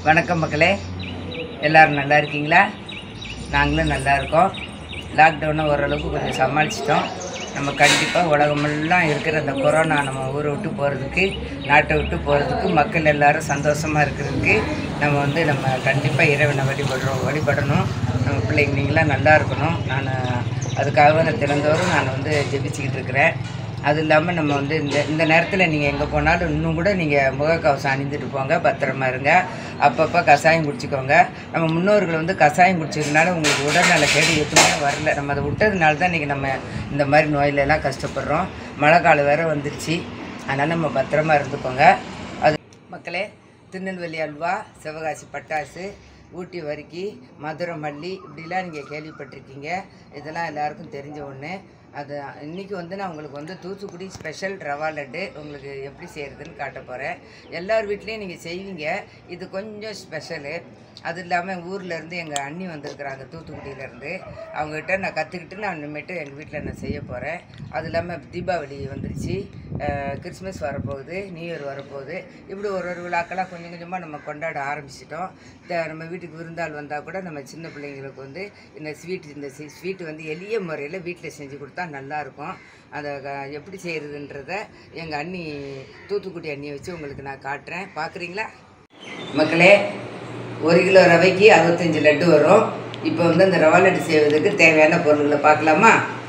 வணக்கம் மக்களே எல்லாரும் நல்லா இருக்கீங்களா நாங்களும் நல்லா இருக்கோம் லாக்டவுனை ஓரளவுக்கு கொஞ்சம் சமாளிச்சிட்டோம் நம்ம கண்டிப்பாக உலகமெல்லாம் இருக்கிற அந்த கொரோனா நம்ம ஊரை விட்டு போகிறதுக்கு நாட்டை விட்டு போகிறதுக்கு மக்கள் எல்லாரும் சந்தோஷமாக இருக்கிறதுக்கு நம்ம வந்து நம்ம கண்டிப்பாக இறைவனை வழிபடுறோம் வழிபடணும் நம்ம பிள்ளைங்க நீங்களாம் நல்லா இருக்கணும் நான் அதுக்காக நான் திறந்தோறும் நான் வந்து ஜெபிச்சுக்கிட்டு இருக்கிறேன் அது இல்லாமல் நம்ம வந்து இந்த இந்த நேரத்தில் நீங்கள் எங்கே போனாலும் இன்னும் கூட நீங்கள் முகக்கவசம் அணிந்துட்டு போங்க பத்திரமா இருங்க அப்பப்போ கஷாயம் குடிச்சிக்கோங்க நம்ம முன்னோர்கள் வந்து கஷாயம் குடிச்சதுனால உங்களுக்கு உடல்நல கேடு எதுவுமே வரல நம்ம அதை விட்டதுனால தான் இன்றைக்கி நம்ம இந்த மாதிரி நோயில எல்லாம் கஷ்டப்படுறோம் மழை காலம் வேறு வந்துருச்சு அதனால் நம்ம பத்திரமா இருந்துக்கோங்க அது மக்களே திருநெல்வேலி அல்வா சிவகாசி பட்டாசு ஊட்டி வரிக்கி மதுரை மல்லி இப்படிலாம் நீங்கள் கேள்விப்பட்டிருக்கீங்க இதெல்லாம் எல்லாருக்கும் தெரிஞ்ச ஒன்று அது இன்றைக்கி வந்து நான் உங்களுக்கு வந்து தூத்துக்குடி ஸ்பெஷல் ரவா லட்டு உங்களுக்கு எப்படி செய்கிறதுன்னு காட்ட போகிறேன் எல்லார் வீட்லேயும் நீங்கள் செய்வீங்க இது கொஞ்சம் ஸ்பெஷலு அது இல்லாமல் ஊர்லேருந்து எங்கள் அண்ணி வந்திருக்கிறாங்க தூத்துக்குடியிலேருந்து அவங்ககிட்ட நான் கற்றுக்கிட்டு நான் இனிமேட்டு எங்கள் வீட்டில் நான் செய்ய போகிறேன் அது இல்லாமல் தீபாவளி வந்துருச்சு அஹ் கிறிஸ்மஸ் வரப்போகுது நியூ இயர் வரப்போகுது இப்படி ஒரு ஒரு விழாக்கெல்லாம் கொஞ்சம் கொஞ்சமாக நம்ம கொண்டாட ஆரம்பிச்சிட்டோம் த- நம்ம வீட்டுக்கு விருந்தாள் வந்தால் கூட நம்ம சின்ன பிள்ளைங்களுக்கு வந்து இந்த ஸ்வீட் இந்த ஸ்வீட் வந்து எளிய முறையில் வீட்டில் செஞ்சு கொடுத்தா நல்லாயிருக்கும் அதை க- எப்படி செய்கிறதுன்றத எங்கள் அண்ணி தூத்துக்குடி அண்ணியை வச்சு உங்களுக்கு நான் காட்டுறேன் பார்க்குறீங்களா மக்களே ஒரு கிலோ ரவைக்கு அறுபத்தஞ்சு லட்டு வரும் இப்போ வந்து அந்த ரவா லட்டு செய்வதற்கு தேவையான பொருள்களை பார்க்கலாமா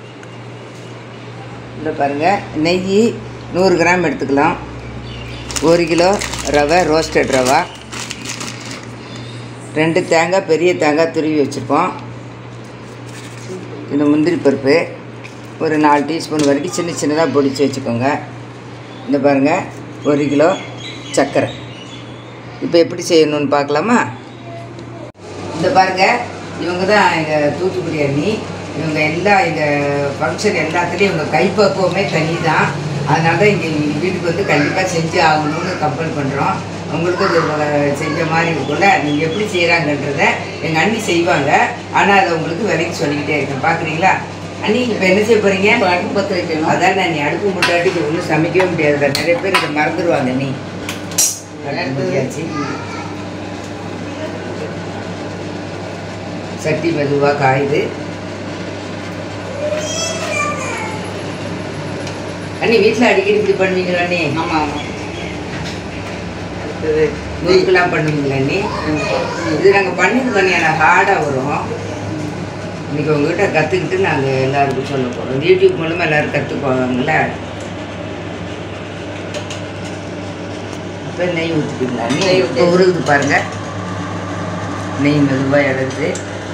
இல்லை பாருங்கள் நெய் நூறு கிராம் எடுத்துக்கலாம் ஒரு கிலோ ரவை ரோஸ்டட் ரவா ரெண்டு தேங்காய் பெரிய தேங்காய் துருவி வச்சுருக்கோம் இந்த முந்திரி பருப்பு ஒரு நாலு டீஸ்பூன் வரைக்கும் சின்ன சின்னதாக பொடிச்சு வச்சுக்கோங்க இந்த பாருங்கள் ஒரு கிலோ சர்க்கரை இப்போ எப்படி செய்யணும்னு பார்க்கலாமா இந்த பாருங்க இவங்க தான் எங்கள் தூத்துக்குடி அண்ணி இவங்க எல்லா எங்கள் ஃபங்க்ஷன் எல்லாத்துலேயும் இவங்க கைப்பக்குவமே தனி தான் அதனால தான் இங்கே வீட்டுக்கு வந்து கண்டிப்பாக செஞ்சு ஆகணும்னு கம்பல் பண்ணுறோம் உங்களுக்கு இது வ- செஞ்ச மாதிரி இருக்கும்ல நீங்கள் எப்படி செய்கிறாங்கன்றத எங்கள் அண்ணி செய்வாங்க ஆனால் அதை உங்களுக்கு விலைக்கு சொல்லிக்கிட்டே இருக்கேன் பார்க்குறீங்களா அண்ணி இப்போ என்ன செய்ய போகிறீங்க அடுப்பு பற்ற வைக்கணும் அதான் நீ அடுப்பு முட்டாட்டி ஒன்றும் சமைக்கவே முடியாதுல்ல நிறைய பேர் இதை மறந்துடுவாங்க நீ அடுப்பு சட்டி மெதுவாக காயுது அண்ணி வீட்டில் அடிக்கடி இப்படி பண்ணுவீங்களா அண்ணி ஆமாம் ஆமாம் அடுத்தது முறுக்கெல்லாம் பண்ணுவீங்களா அண்ணி இது நாங்கள் பண்ணது பண்ணி எனக்கு ஹார்டாக வரும் இன்னைக்கு உங்ககிட்ட கற்றுக்கிட்டு நாங்கள் எல்லாருக்கும் சொல்ல போகிறோம் யூடியூப் மூலமாக எல்லோரும் கற்றுக்குவாங்கல்ல இப்போ நெய் ஊற்றிப்பீங்களா நெய் நெய் ஊத்தி. இப்போ உருகுது பாருங்கள் நெய் மெதுவாக எடுத்து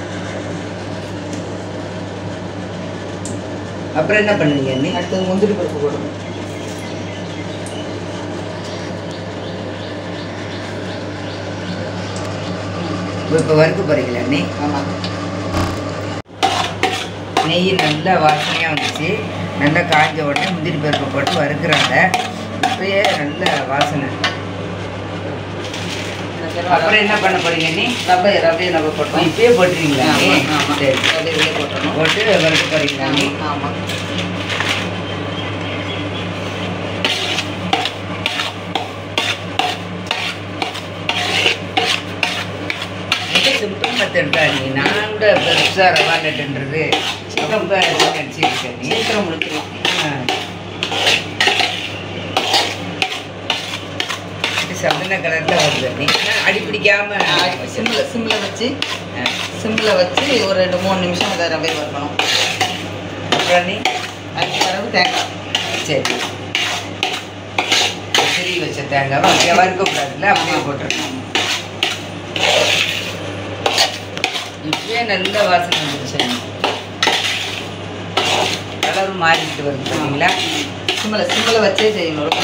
அப்புறம் என்ன பண்ணுவீங்க அண்ணி அடுத்தது முந்திரி பருப்பு போடணும் இப்போ வறுக்க போகிறீங்களா அண்ணி ஆமாம் நெய் நல்லா வாசனையாக வந்துச்சு நல்லா காஞ்ச உடனே முந்திரி பருப்பை போட்டு வறுக்கிறாங்க இப்பயே நல்ல வாசனை அப்புறம் என்ன பண்ண போறீங்க நீ ரவை ரவையை நம்ம போட்டோம் இப்பயே போட்டுறீங்களா நீ ஆமாம் ஆமாம் சரி ரவை இதிலே போட்டணும் போட்டு வறுக்க போறீங்களா நீ ஆமாம் இது சிம்பிள் மெத்தட் தான் நீ நான் கூட பெருசாக ரவா லட்டுன்றது ரொம்ப நினச்சிருக்கேன் நீ சீக்கிரம் முடிச்சிடலாம் ஆ. இது சந்தன கலரில் வருது நீ அடி பிடிக்காம சிம்மில் சிம்மில் வச்சு ஆ. சிம்மில் வச்சு ஒரு ரெண்டு மூணு நிமிஷம் அதை ரவை வறுக்கணும் அப்புறம் நீ அதுக்கு பிறகு தேங்காய் சரி திரி வச்ச தேங்காவை அப்படியே வறுக்கக்கூடாதுல்ல அப்படியே போட்டுருக்கோம் இப்பயே நல்ல வாசனை வந்துருச்சு கலரும் மாறிக்கிட்டு வருது பார்த்தீங்களா சிம்மில் சிம்மில் வச்சே செய்யணும் ரொம்ப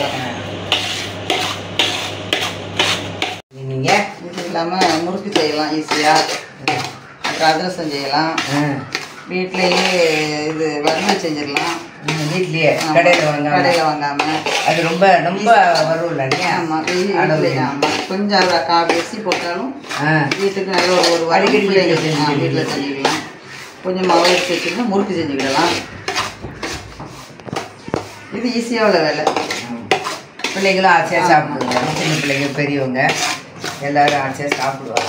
நீங்கள் இது இல்லாமல் முறுக்கு செய்யலாம் ஈஸியாக அப்புறம் அதிரசம் செய்யலாம் வீட்டிலேயே இது வறுவல் செஞ்சிடலாம் வீட்லயே ஆமா. கடையில் வாங்க கடையில் வாங்காமல் அது ரொம்ப ரொம்ப வரும்ல இல்லையா ஆமாம் அளவு. வீட்டில் ஆமாம் கொஞ்சம் அதில் கா பேசி போட்டாலும் ஆ வீட்டுக்கு நல்ல ஒரு ஒரு வாரம் அடிக்கடி பிள்ளைங்க வீட்டுல ஆ, செஞ்சுக்கலாம். வீட்டில் செஞ்சுக்கலாம் கொஞ்சம் மாவு எடுத்து வச்சுக்கிட்டு முறுக்கு செஞ்சுக்கிடலாம் இது ஈஸியாக உள்ள வேலை பிள்ளைங்களும் ஆசையாக சாப்பிடுவாங்க சின்ன பிள்ளைங்க பெரியவங்க எல்லாரும் ஆச்சா சாப்பிடுவாங்க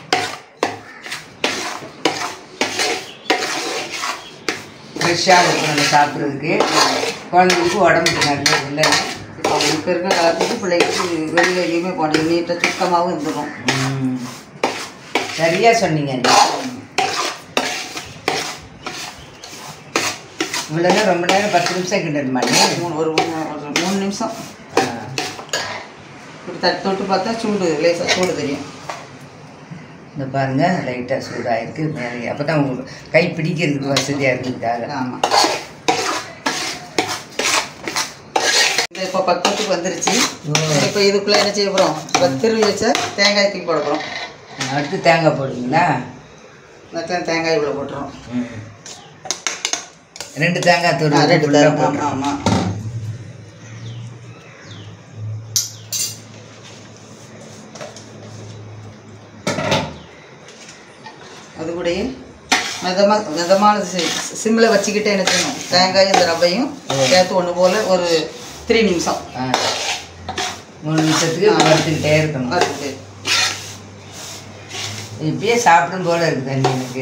ஃப்ரெஷ்ஷாக இருக்கும் நம்ம சாப்பிட்றதுக்கு குழந்தைங்களுக்கு உடம்புக்கு நல்லது இல்லை அவங்க இப்போ இருக்க காலத்துக்கு பிள்ளைங்களுக்கு வெளியில் எங்கேயுமே போனது நீட்டாக சுத்தமாகவும் இருந்துடும் ம். சரியா சொன்னீங்க அண்ணி. இவ்வளோ நேரம் ரொம்ப நேரம் பத்து நிமிஷம் கிண்டணுமா நீ மூணு ஒரு மூணு ஒரு மூணு நிமிஷம் இப்படி தட்டு தொட்டு பார்த்தா சூடு லேசாக சூடு தெரியும் இந்த பாருங்க லைட்டாக சூடாயிருக்கு மேலே அப்போ தான் உங்களுக்கு கை பிடிக்கிறதுக்கு வசதியாக இருக்குதுக்காக ஆமாம் இது இப்போ பக்கத்துக்கு வந்துருச்சு இப்போ இதுக்குள்ளே என்ன செய்ய போகிறோம் இப்போ திருவி வச்ச தேங்காய் தூக்கி போட போகிறோம் அடுத்து தேங்காய் போடுவீங்களா இந்த தேங்காய் இவ்வளோ போட்டுறோம் ரெண்டு தேங்காய் தூள் ஆ, ரெண்டு ஃபுல்லாக தேங்காய் போட்டு ஆமாம் அது கூடயே மிதமாக மிதமான சிம்மில் வச்சுக்கிட்டே என்ன செய்யணும் தேங்காய் இந்த ரவையும் சேர்த்து ஒன்று போல் ஒரு த்ரீ நிமிஷம் ஆ. மூணு நிமிஷத்துக்கு வறுத்துக்கிட்டே இருக்கணும் வறுத்துட்டு இப்பயே சாப்பிடும் போல இருக்குது அண்ணி எனக்கு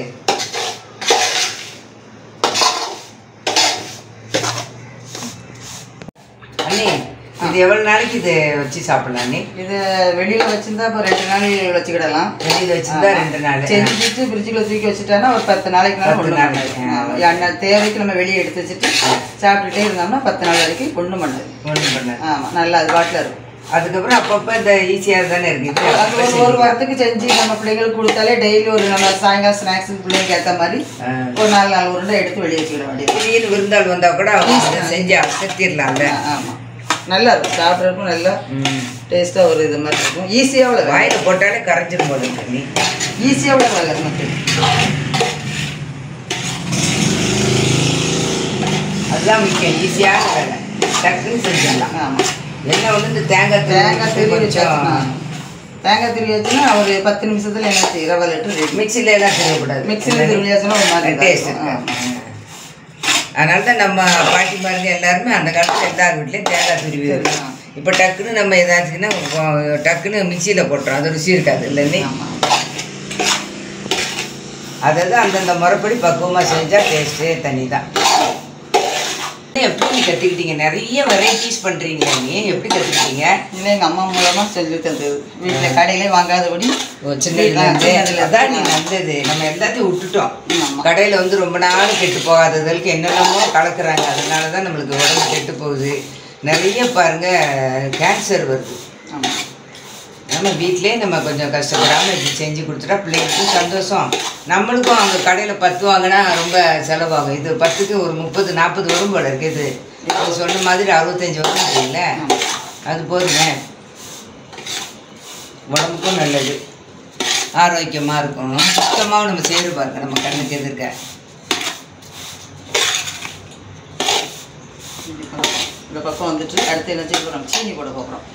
அண்ணி இது எவ்வளோ நாளைக்கு இது வச்சு சாப்பிடலாம் அண்ணி இது வெளியில் வச்சிருந்தா இப்போ ரெண்டு நாள் வச்சுக்கிடலாம் வெளியில் வச்சிருந்தா ரெண்டு நாள் செஞ்சுட்டு ஃப்ரிட்ஜுக்குள்ள தூக்கி வச்சுட்டோன்னா ஒரு பத்து நாளைக்கு மேலே பத்து ஒன்றும் நாள். பண்ணாது அண்ணா தேவைக்கு நம்ம வெளியே எடுத்து வச்சுட்டு சாப்பிட்டுட்டே இருந்தோம்னா பத்து நாள் வரைக்கும் ஒன்றும் பண்ணாது ஒன்றும் பண்ண ஆமாம் நல்லா அது பாட்டில் இருக்கும் அதுக்கப்புறம் அப்பப்போ இந்த ஈஸியாக தானே இருக்குது அது ஒரு ஒரு வாரத்துக்கு செஞ்சு நம்ம பிள்ளைங்களுக்கு கொடுத்தாலே டெய்லி ஒரு நம்ம சாயங்காலம் ஸ்நாக்ஸுக்கு பிள்ளைங்களுக்கு ஏற்ற மாதிரி ஆ. ஒரு நாலு நாலு உருண்டை எடுத்து வெளியே வச்சுக்கிட வேண்டியது திடீர்னு விருந்தாள் வந்தால் கூட அவங்க செஞ்சு அசத்திடலாம்ல ஆமாம் நல்லா இருக்கும் சாப்பிட்றதுக்கும் நல்லா ம் டேஸ்ட்டாக ஒரு இது மாதிரி இருக்கும் ஈஸியாக உள்ள வேலை வாயில் போட்டாலே கரைஞ்சிரும் போல இருக்கு நீ ஈஸியாக உள்ள வேலை நமக்கு அதுதான் முக்கியம் ஈஸியான வேலை டக்குன்னு செஞ்சிடலாம் ஆமாம் என்ன வந்து இந்த தேங்காய் தேங்காய் திருவி கொஞ்சம் வச்சாச்சுன்னா தேங்காய் திருவி வச்சுன்னா ஒரு பத்து நிமிஷத்தில் என்ன செய்யும் ரவை லட்டு ரெடி மிக்சில எல்லாம் செய்யக்கூடாது மிக்சியில் திருவி வச்சுன்னா ஒரு மாதிரி டேஸ்ட் இதாக இருக்கும். இருக்கு அதனால தான் நம்ம பாட்டி பாருங்க எல்லாருமே அந்த காலத்தில் எல்லார் வீட்லேயும் தேங்காய் துருவி இருக்கும் இப்போ டக்குன்னு நம்ம ஏதாச்சுன்னா கொ- டக்குன்னு மிக்சியில் போட்டுறோம் அது ருசி இருக்காது இல்லைன்னு ஆமாம் அதை தான் அந்தந்த முறைப்படி பக்குவமாக செஞ்சால் டேஸ்ட்டே தனி தான் எப்படி நீ கற்றுக்கிட்டீங்க நிறைய வெரைட்டிஸ் பண்ணுறீங்களா நீ எப்படி கற்றுக்கிட்டீங்க இல்லை எங்கள் அம்மா மூலமாக சொல்லி தந்தது வீட்டில் கடையிலே வாங்காதபடி சின்னதுலேருந்து சின்னதுல அதான் நீ நல்லது நம்ம எல்லாத்தையும் விட்டுட்டோம் ஆமாம் கடையில் வந்து ரொம்ப நாள் கெட்டு போகாததற்கு என்னென்னமோ கலக்குறாங்க அதனால தான் நம்மளுக்கு உடம்பு கெட்டு போகுது நிறைய பாருங்க கேன்சர் வருது ஆமாம் நம்ம வீட்டிலே நம்ம கொஞ்சம் கஷ்டப்படாமல் இப்படி செஞ்சு கொடுத்துட்டா பிள்ளைங்களுக்கும் சந்தோஷம் நம்மளுக்கும் அங்கே கடையில் பத்து வாங்கினா ரொம்ப செலவாகும் இது பத்துக்கு ஒரு முப்பது நாற்பது வரும் போல இருக்கு இது இது சொன்ன மாதிரி அறுபத்தஞ்சி வரும் தெரியல அது போதுங்க உடம்புக்கும் நல்லது ஆரோக்கியமாக இருக்கும் சுத்தமாகவும் நம்ம செய்து பாருங்க நம்ம கண்ணுக்கு எதிர்க்க இந்த பக்கம் வந்துட்டு அடுத்து என்ன செய்ய போகிறோம் சீனி போட போகிறோம்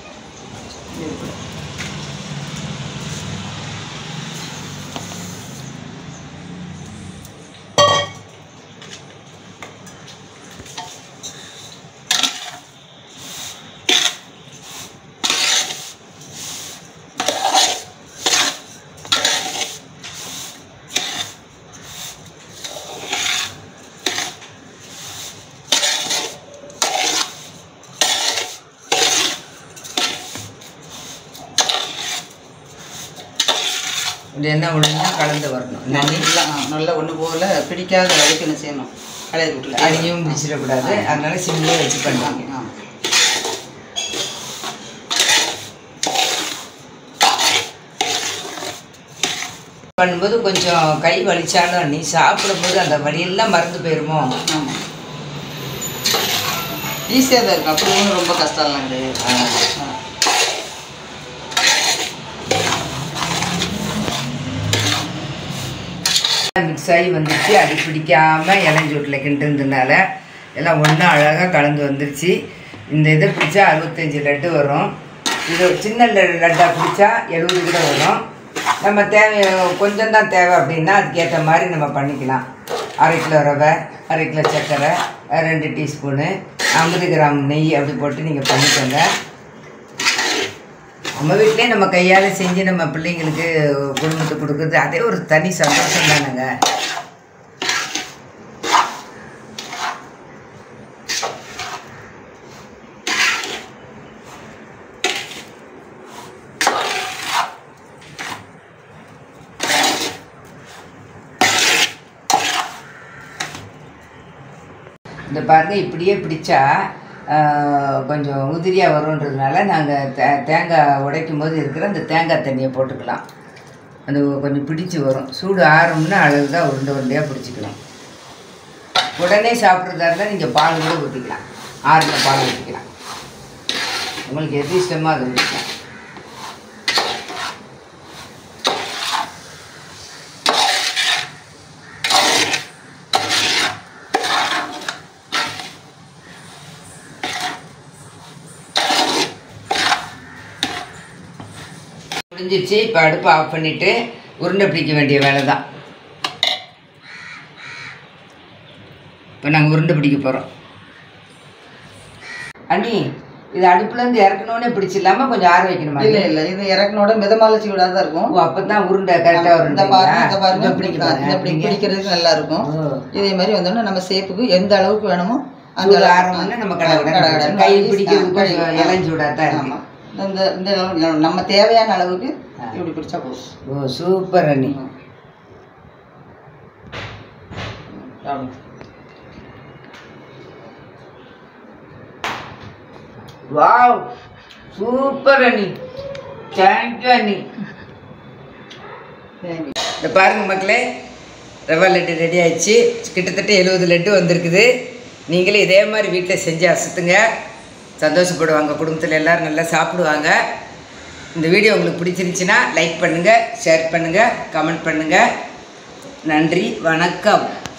இது என்ன ஒழுங்கா கலந்து வரணும் நன்றி நல்லா ஆ, நல்லா ஒன்று போல் பிடிக்காத அளவுக்கு என்ன செய்யணும் கலையை விட்டுல அடியும் பிடிச்சிடக்கூடாது அதனால சிம்லேயே வச்சு பண்ணுவாங்க ஆ பண்ணும்போது கொஞ்சம் கை வலிச்சாலும் நீ சாப்பிடும்போது அந்த வலியெல்லாம் மறந்து போயிருமோ ஆமாம் ஈஸியாக தான் இருக்கும் அப்படி ஒன்றும் ரொம்ப கஷ்டம்லாம் கிடையாது ஆ. மிக்ஸ் ஆகி வந்துருச்சு அடி பிடிக்காம இளஞ்சூட்டில் கிண்டுறதுனால எல்லாம் ஒன்றா அழகாக கலந்து வந்துருச்சு இந்த இதை பிடிச்சா அறுபத்தஞ்சு லட்டு வரும் இது சின்ன லட்டு- லட்டா பிடிச்சா எழுபது கிலோ வரும் நம்ம தேவை கொஞ்சம் தான் தேவை அப்படின்னா அதுக்கேற்ற மாதிரி நம்ம பண்ணிக்கலாம் அரை கிலோ ரவை அரை கிலோ சர்க்கரை அஹ் ரெண்டு டீஸ்பூனு ஐம்பது கிராம் நெய் அப்படி போட்டு நீங்கள் பண்ணிக்கோங்க நம்ம வீட்டிலே நம்ம கையால் செஞ்சு நம்ம பிள்ளைங்களுக்கு குடும்பத்துக்கு கொடுக்குறது அதே ஒரு தனி சந்தோஷம் தானேங்க இந்த பாருங்க இப்படியே பிடிச்சா ஆஹ், கொஞ்சம் உதிரியாக வரும்ன்றதுனால நாங்கள் தே தேங்காய் உடைக்கும் போது இருக்கிற அந்த தேங்காய் தண்ணியை போட்டுக்கலாம் அது கொஞ்சம் பிடிச்சு வரும் சூடு ஆறும்னா அழகாக உருண்டை உருண்டையாக பிடிச்சிக்கலாம் உடனே சாப்பிட்றதா இருந்தால் நீங்கள் பால் கூட ஊற்றிக்கலாம் ஆறுல பால் ஊற்றிக்கலாம் உங்களுக்கு எது இஷ்டமோ அதை ஊற்றிக்கலாம் முடிஞ்சிருச்சு இப்போ அடுப்பு ஆஃப் பண்ணிவிட்டு உருண்டை பிடிக்க வேண்டிய வேலை தான் இப்போ நாங்கள் உருண்டை பிடிக்க போகிறோம் அண்ணி இது அடுப்புலேருந்து இறக்கணுன்னே பிடிச்சிடலாமா கொஞ்சம் ஆற வைக்கணுமா இல்ல இல்ல இது இறக்கனோட மிதமால சூடாக தான் இருக்கும் ஓ அப்போ தான் உருண்டை கரெக்டாக வரும் இந்த பாருங்க இந்த பாருங்க இதோ பிடிக்க இந்த இப்படி பாருங்க பிடிக்கிறதுக்கு நல்லா இருக்கும் ஓ. இதே மாதிரி வந்தோம்னா நம்ம சேப்புக்கு எந்த அளவுக்கு வேணுமோ அந்த சூடு அளவுக்கு- ஆரம்பம்னா நம்ம கடை கடை கடை கை கடை பிடிக்கிறது ஆ, கொஞ்சம் கடை. இளஞ்சூடாக தான் ஆமா. இருக்கு இந்த இந்த அளவு நம்ம தேவையான அளவுக்கு இப்படி பிடிச்சா போதும் ஓ சூப்பர் அண்ணி அவ்வளவு. வாவ் சூப்பர் அண்ணி தேங்க்யூ அண்ணி Thank you. இந்த பாருங்க மக்களே ரவா லட்டு ரெடி ஆயிடுச்சு கிட்டத்தட்ட எழுபது லட்டு வந்திருக்குது நீங்களே இதே மாதிரி வீட்டில் செஞ்சு அசத்துங்க சந்தோஷப்படுவாங்க குடும்பத்தில் எல்லோரும் நல்லா சாப்பிடுவாங்க இந்த வீடியோ உங்களுக்கு பிடிச்சிருந்துச்சின்னா லைக் பண்ணுங்கள் ஷேர் பண்ணுங்கள் கமெண்ட் பண்ணுங்கள் நன்றி வணக்கம்